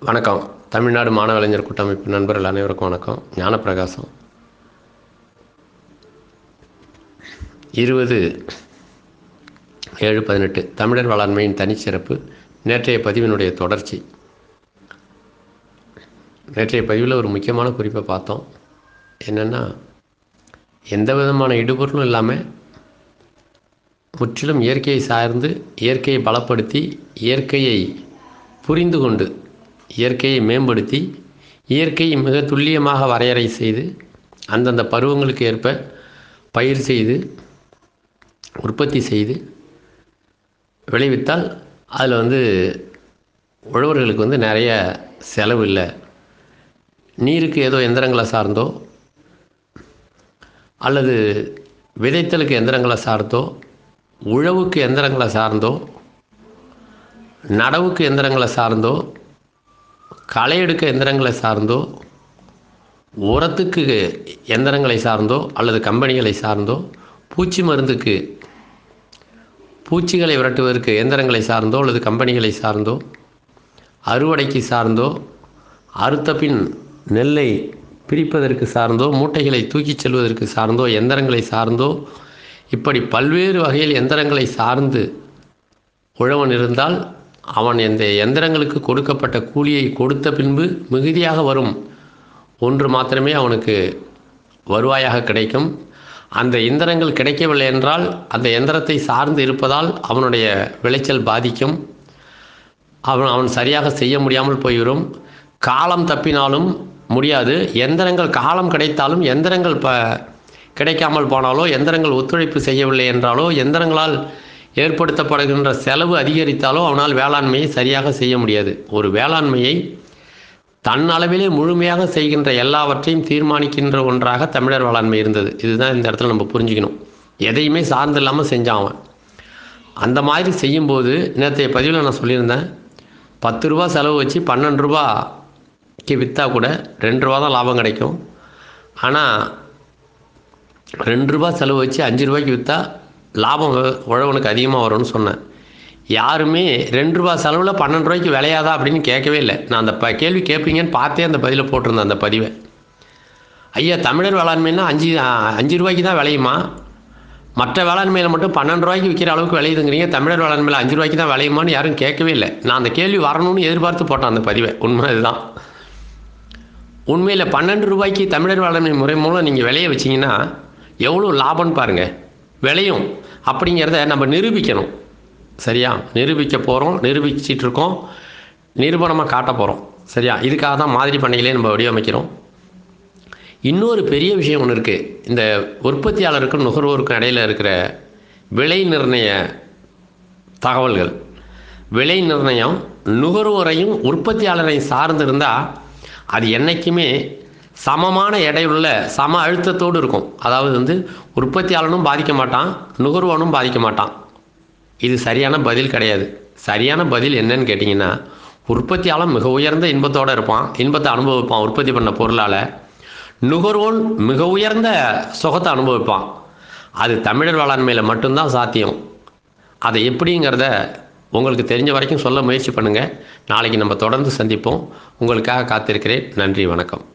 வணக்கம் தமிழ்நாடு மாணவலைஞர் கூட்டமைப்பு நண்பர்கள் அனைவருக்கும் வணக்கம் ஞானப்பிரகாசம் இருபது ஏழு பதினெட்டு தமிழர் வேளாண்மையின் தனிச்சிறப்பு நேற்றைய பதிவினுடைய தொடர்ச்சி நேற்றைய பதிவில் ஒரு முக்கியமான குறிப்பை பார்த்தோம் என்னென்னா எந்த விதமான இடுபொருளும் இல்லாமல் முற்றிலும் இயற்கையை சார்ந்து இயற்கையை பலப்படுத்தி இயற்கையை புரிந்து கொண்டு இயற்கையை மேம்படுத்தி இயற்கையை மிக துல்லியமாக வரையறை செய்து அந்தந்த பருவங்களுக்கு ஏற்ப பயிர் செய்து உற்பத்தி செய்து விளைவித்தால் அதில் வந்து உழவர்களுக்கு வந்து நிறைய செலவு இல்லை நீருக்கு ஏதோ எந்திரங்களை சார்ந்தோ அல்லது விதைத்தலுக்கு எந்திரங்களை சார்ந்தோ உழவுக்கு எந்திரங்களை சார்ந்தோ நடவுக்கு எந்திரங்களை சார்ந்தோ களை எடுக்க எந்திரங்களை சார்ந்தோ உரத்துக்கு எந்திரங்களை சார்ந்தோ அல்லது கம்பெனிகளை சார்ந்தோ பூச்சி மருந்துக்கு பூச்சிகளை விரட்டுவதற்கு எந்திரங்களை சார்ந்தோ அல்லது கம்பெனிகளை சார்ந்தோ அறுவடைக்கு சார்ந்தோ அறுத்த பின் நெல்லை பிரிப்பதற்கு சார்ந்தோ மூட்டைகளை தூக்கிச் செல்வதற்கு சார்ந்தோ எந்திரங்களை சார்ந்தோ இப்படி பல்வேறு வகையில் எந்திரங்களை சார்ந்து உழவன் இருந்தால் அவன் இந்த எந்திரங்களுக்கு கொடுக்கப்பட்ட கூலியை கொடுத்த பின்பு மிகுதியாக வரும் ஒன்று மாத்திரமே அவனுக்கு வருவாயாக கிடைக்கும் அந்த எந்திரங்கள் கிடைக்கவில்லை என்றால் அந்த எந்திரத்தை சார்ந்து இருப்பதால் அவனுடைய விளைச்சல் பாதிக்கும் அவன் அவன் சரியாக செய்ய முடியாமல் போய்விடும் காலம் தப்பினாலும் முடியாது எந்திரங்கள் காலம் கிடைத்தாலும் எந்திரங்கள் ப கிடைக்காமல் போனாலோ எந்திரங்கள் ஒத்துழைப்பு செய்யவில்லை என்றாலோ எந்திரங்களால் ஏற்படுத்தப்படுகின்ற செலவு அதிகரித்தாலோ அவனால் வேளாண்மையை சரியாக செய்ய முடியாது ஒரு வேளாண்மையை தன் அளவிலே முழுமையாக செய்கின்ற எல்லாவற்றையும் தீர்மானிக்கின்ற ஒன்றாக தமிழர் வேளாண்மை இருந்தது இதுதான் இந்த இடத்துல நம்ம புரிஞ்சுக்கணும் எதையுமே சார்ந்து இல்லாமல் செஞ்சான் அவன் அந்த மாதிரி செய்யும்போது நேற்றைய பதிவில் நான் சொல்லியிருந்தேன் பத்து ரூபா செலவு வச்சு பன்னெண்டு ரூபாய்க்கு விற்றா கூட ரெண்டு ரூபா தான் லாபம் கிடைக்கும் ஆனால் ரெண்டு ரூபா செலவு வச்சு அஞ்சு ரூபாய்க்கு விற்றா லாபம் உழவனுக்கு அதிகமாக வரும்னு சொன்னேன் யாருமே ரெண்டு ரூபா செலவில் பன்னெண்டு ரூபாய்க்கு விளையாதா அப்படின்னு கேட்கவே இல்லை நான் அந்த ப கேள்வி கேட்பீங்கன்னு பார்த்தே அந்த பதிலை போட்டிருந்தேன் அந்த பதிவை ஐயா தமிழர் வேளாண்மைன்னா அஞ்சு அஞ்சு ரூபாய்க்கு தான் விளையுமா மற்ற வேளாண்மையில் மட்டும் பன்னெண்டு ரூபாய்க்கு விற்கிற அளவுக்கு விளையுதுங்கிறீங்க தமிழர் வேளாண்மையில் அஞ்சு ரூபாய்க்கு தான் விளையுமான்னு யாரும் கேட்கவே இல்லை நான் அந்த கேள்வி வரணும்னு எதிர்பார்த்து போட்டேன் அந்த பதிவை உண்மை இதுதான் உண்மையில் பன்னெண்டு ரூபாய்க்கு தமிழர் வேளாண்மை முறை மூலம் நீங்கள் விளைய வச்சிங்கன்னா எவ்வளோ லாபம்னு பாருங்கள் விளையும் அப்படிங்கிறத நம்ம நிரூபிக்கணும் சரியா நிரூபிக்க போகிறோம் நிரூபிச்சிட்டு இருக்கோம் நிரூபணமாக காட்ட போகிறோம் சரியா இதுக்காக தான் மாதிரி பண்ணைகளே நம்ம வடிவமைக்கிறோம் இன்னொரு பெரிய விஷயம் ஒன்று இருக்குது இந்த உற்பத்தியாளருக்கும் நுகர்வோருக்கும் இடையில் இருக்கிற விலை நிர்ணய தகவல்கள் விலை நிர்ணயம் நுகர்வோரையும் உற்பத்தியாளரையும் சார்ந்து இருந்தால் அது என்றைக்குமே சமமான எடையுள்ள சம அழுத்தத்தோடு இருக்கும் அதாவது வந்து உற்பத்தியாளனும் பாதிக்க மாட்டான் நுகர்வோனும் பாதிக்க மாட்டான் இது சரியான பதில் கிடையாது சரியான பதில் என்னன்னு கேட்டிங்கன்னா உற்பத்தியாளன் மிக உயர்ந்த இன்பத்தோடு இருப்பான் இன்பத்தை அனுபவிப்பான் உற்பத்தி பண்ண பொருளால் நுகர்வோன் மிக உயர்ந்த சுகத்தை அனுபவிப்பான் அது தமிழர் வேளாண்மையில் மட்டும்தான் சாத்தியம் அதை எப்படிங்கிறத உங்களுக்கு தெரிஞ்ச வரைக்கும் சொல்ல முயற்சி பண்ணுங்கள் நாளைக்கு நம்ம தொடர்ந்து சந்திப்போம் உங்களுக்காக காத்திருக்கிறேன் நன்றி வணக்கம்